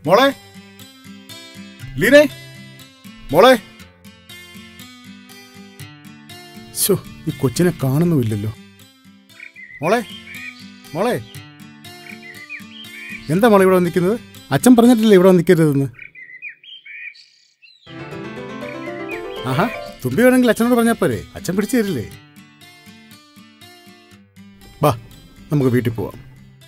മോളെ ലീനെ മോളെ ശോ ഈ കൊച്ചിനെ കാണുന്നുമില്ലല്ലോ മോളെ മോളെ എന്താ മോളെ ഇവിടെ നിൽക്കുന്നത് അച്ഛൻ പറഞ്ഞിട്ടില്ലേ ഇവിടെ നിൽക്കരുതെന്ന് ആഹാ തുമ്പി വേണമെങ്കിൽ അച്ഛനോട് പറഞ്ഞാൽ പോരെ അച്ഛൻ പിടിച്ചു തരില്ലേ വാ നമുക്ക് വീട്ടിൽ പോവാം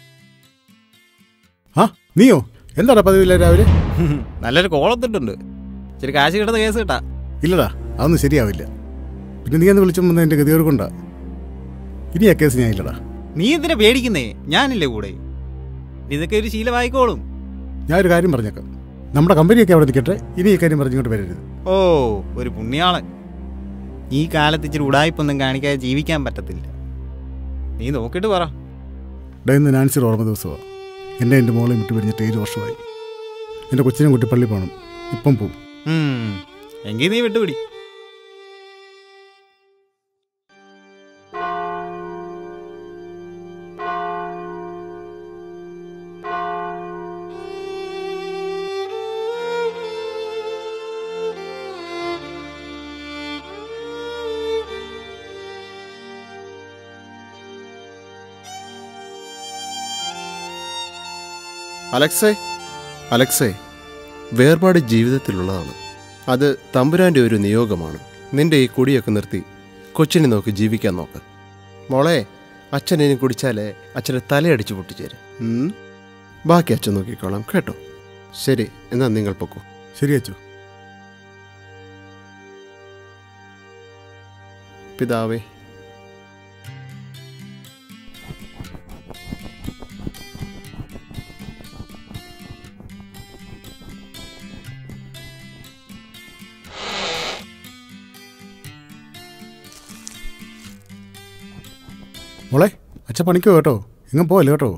ആ നീയോ എന്താടാ പതിവില്ല രാവിലെ നല്ലൊരു കോളത്തിട്ടുണ്ട് ഇച്ചിരി കാശ് കിട്ടുന്ന കേസ് കിട്ടാ ഇല്ലടാ അതൊന്നും ശരിയാവില്ല പിന്നെ നീ എന്ന് വിളിച്ചു വന്ന എൻ്റെ ഗതിയോട് കൊണ്ടാ ഇനി ആ കേസ് ഞാൻ ഇല്ലടാ നീ എന്തിനാ പേടിക്കുന്നേ ഞാനില്ലേ കൂടെ ഇതൊക്കെ ഒരു ശീലമായിക്കോളും ഞാൻ ഒരു കാര്യം പറഞ്ഞേക്കാം നമ്മുടെ കമ്പനിയൊക്കെ അവിടെ നിൽക്കട്ടെ ഇനി ഈ കാര്യം പറഞ്ഞിങ്ങോട്ട് വരരുത് ഓ ഒരു പുണ്യാളൻ ഈ കാലത്ത് ഇച്ചിരി ഉടായ്പൊന്നും കാണിക്കാതെ ജീവിക്കാൻ പറ്റത്തില്ല നീ നോക്കിയിട്ട് പറ ഡേ ഇന്ന് നാൻസിയുടെ ഓർമ്മ ദിവസമാണ് എന്നെ എൻ്റെ മോളെ വിട്ട് പിരിഞ്ഞിട്ട് ഏഴ് വർഷമായി എൻ്റെ കൊച്ചിനെ കുട്ടി പള്ളി പോകണം ഇപ്പം പോവും ഉം, എങ്കിൽ നീ വിട്ടുപിടി അലക്സേ അലക്സേ വേർപാട് ജീവിതത്തിലുള്ളതാണ് അത് തമ്പുരാൻ്റെ ഒരു നിയോഗമാണ് നിന്റെ ഈ കുടിയൊക്കെ നിർത്തി കൊച്ചിനെ നോക്കി ജീവിക്കാൻ നോക്ക് മോളെ അച്ഛൻ ഇനി കുടിച്ചാലേ അച്ഛനെ തലയടിച്ച് പൊട്ടിച്ചേരും ഉം? ബാക്കി അച്ഛൻ നോക്കിക്കോളാം കേട്ടോ ശരി എന്നാ നിങ്ങൾ പൊക്കോ ശരി അച്ചു പിതാവേ മോളെ അച്ഛൻ പണിക്കോ കേട്ടോ എങ്ങും പോവല്ലേ കേട്ടോ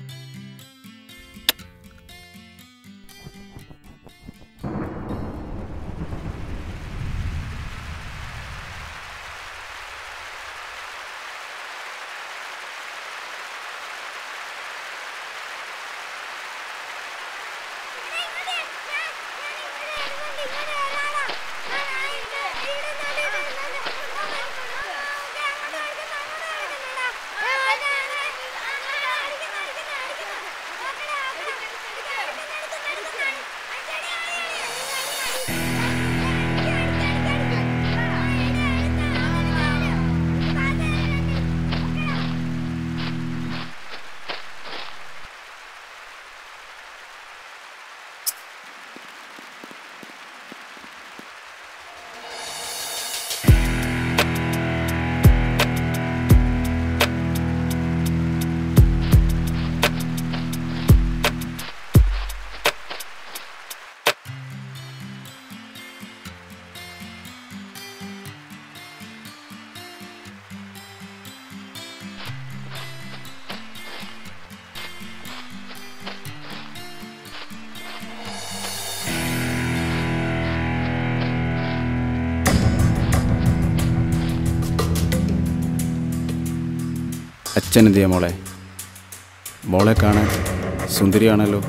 അച്ഛൻ എന്തിയാ മോളെ മോളെ കാണാൻ സുന്ദരിയാണല്ലോ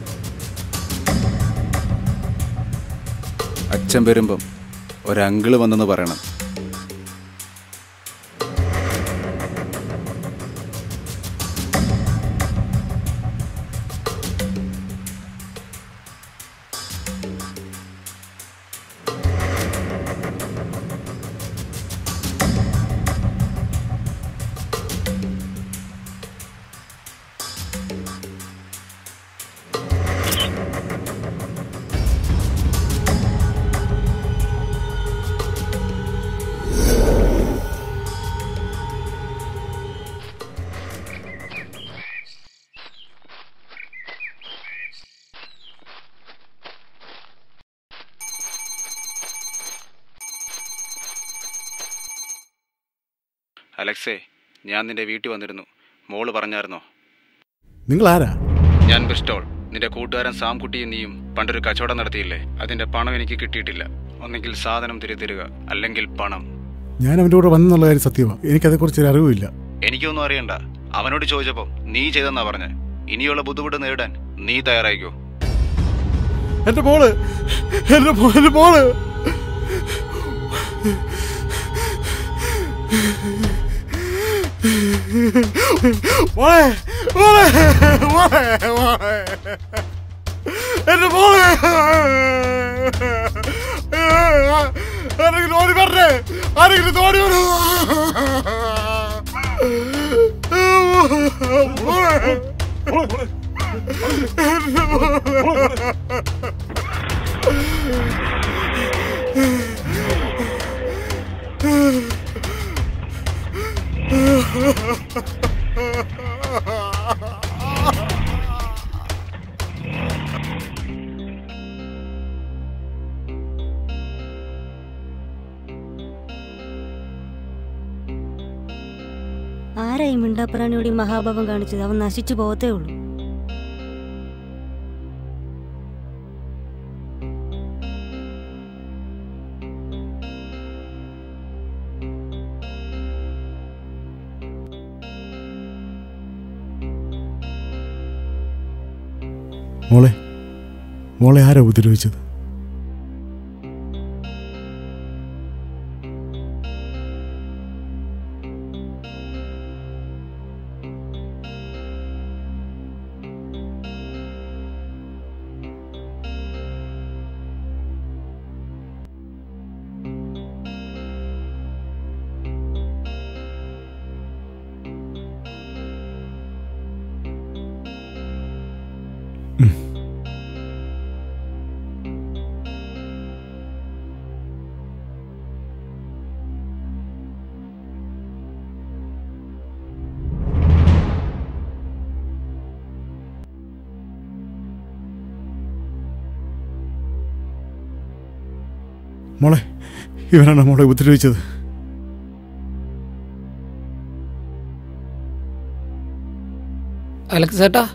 അച്ഛൻ വരുമ്പം ഒരങ്കിള് വന്നെന്ന് പറയണം അലക്സേ ഞാൻ നിന്റെ വീട്ടിൽ വന്നിരുന്നു മോള് പറഞ്ഞായിരുന്നോ നിങ്ങൾ ആരാ ഞാൻ ബ്രിസ്റ്റോൾ നിന്റെ കൂട്ടുകാരൻ സാംകുട്ടിയും നീയും പണ്ടൊരു കച്ചവടം നടത്തിയില്ലേ അതിന്റെ പണം എനിക്ക് കിട്ടിയിട്ടില്ല ഒന്നെങ്കിൽ സാധനം തിരിതരുക അല്ലെങ്കിൽ പണം ഞാൻ അവൻ്റെ കൂടെ വന്നെന്നുള്ള കാര്യം സത്യമാണ് എനിക്കതേക്കുറിച്ച് ഒരു അറിവുമില്ല എനിക്കൊന്നും അറിയണ്ട അവനോട് ചോദിച്ചപ്പോൾ നീ ചെയ്തെന്നാ പറഞ്ഞേ ഇനിയുള്ള ബുദ്ധിമുട്ട് നേരിടാൻ നീ തയ്യാറായിക്കോ എൻ്റെ മോള് എൻ്റെ മോ- എൻ്റെ മോള് മോളെ മോളെ മോളെ മോളെ എൻ്റെ മോളെ ആരെങ്കിലും ഓടി പറഞ്ഞേ ആരെങ്കിലും ഓടി വരൂ മോളെ ആരാ ഈ മിണ്ടാപ്രാണിയോട് ഈ മഹാഭാവം കാണിച്ചത് അവൻ നശിച്ചു പോകത്തേ ഉള്ളൂ മോളെ മോളെ ആരാ ഉപദ്രവിച്ചത് മോളെ ഇവനാണ് മോളെ ഉപദ്രവിച്ചത് അലക്സ് ചേട്ടാ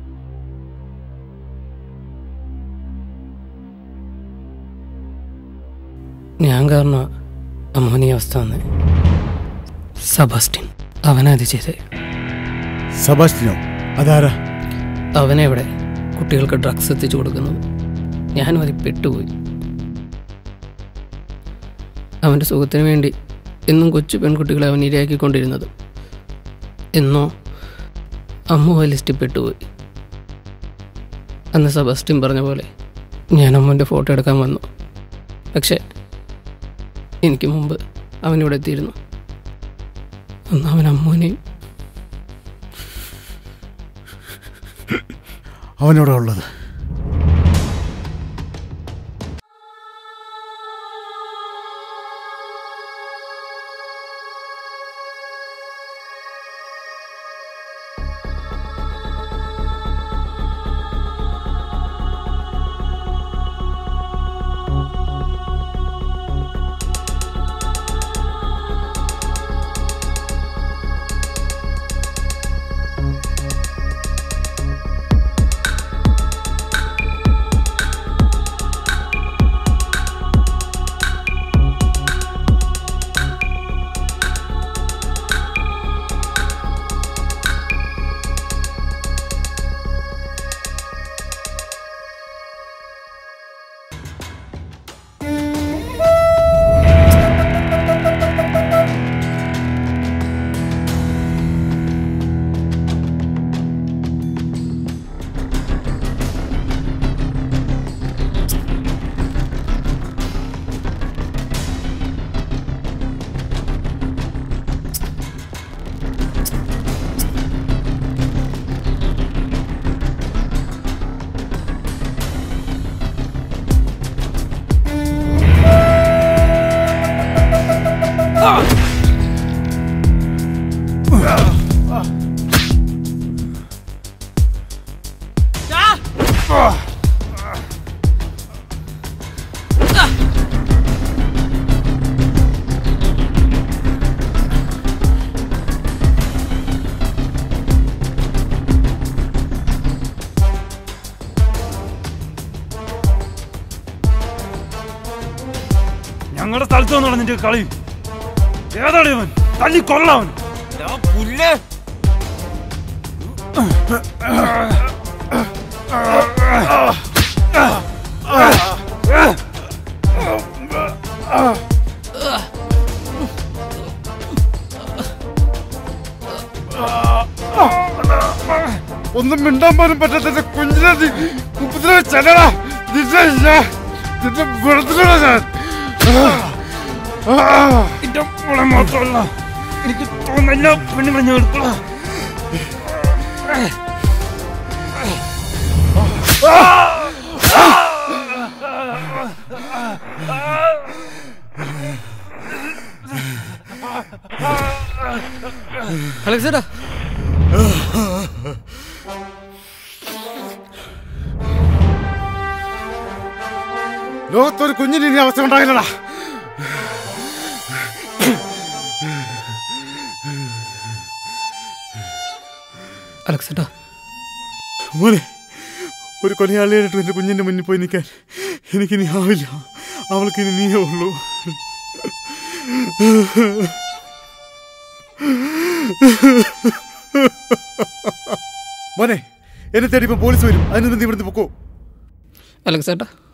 ഞാൻ കാരണം അമ്മോനി അവസ്ഥ വന്നേ സബാസ്റ്റിൻ അവനാ ഇത് ചെയ്തേ സബാസ്റ്റിനോ അതാരാ അവനെവിടെ കുട്ടികൾക്ക് ഡ്രഗ്സ് എത്തിച്ചു കൊടുക്കുന്നത് ഞാനും അതിൽ പെട്ടുപോയി അവൻ്റെ സുഖത്തിന് വേണ്ടി എന്നും കൊച്ചു പെൺകുട്ടികളെ അവൻ ഇരയാക്കിക്കൊണ്ടിരുന്നത് എന്നോ അമ്മ ആ ലിസ്റ്റിൽ പെട്ടുപോയി അന്ന് സെബാസ്റ്റ്യൻ പറഞ്ഞ പോലെ ഞാൻ അമ്മൻ്റെ ഫോട്ടോ എടുക്കാൻ വന്നു പക്ഷേ എനിക്ക് മുമ്പ് അവനിവിടെ എത്തിയിരുന്നു അന്ന് അവൻ അമ്മൂനെയും അവനോടാ ഉള്ളത് ഞങ്ങളുടെ സ്ഥലത്ത് വന്നുള്ള നിന്റെ കളി ഏതാണ് ഇവൻ തല്ലി കൊള്ളവൻ ഒന്ന് മിണ്ടാൻ പോലും പറ്റാത്ത കുഞ്ഞിനെ നീ ഉപദ്രവിച്ചല്ലടാ നിന്നെ ഞാൻ നിന്റെ വെളുത്തിലടാ ഞാൻ എന്റെ മോളെ മാത്രമല്ല എനിക്ക് തോന്നുന്ന എല്ലാ പെണ്ണുങ്ങളും ഞാൻ എടുത്തോളാം അലക്സേട്ടാ ലോകത്തൊരു കുഞ്ഞിന് ഇനി അവസ്ഥ ഉണ്ടാകില്ലടാ അലക്സേട്ടാ മോനെ ഒരു കൊലയാളിയായിട്ട് എൻ്റെ കുഞ്ഞിൻ്റെ മുന്നിൽ പോയി നിൽക്കാൻ എനിക്കിനി ആവില്ല അവൾക്കിനി നീയേ ഉള്ളൂ മോനെ എന്നെ തേടി ഇപ്പം പോലീസ് വരും അതിന് നീ ഇവിടുന്ന് പൊക്കോ അലക്സേട്ടാ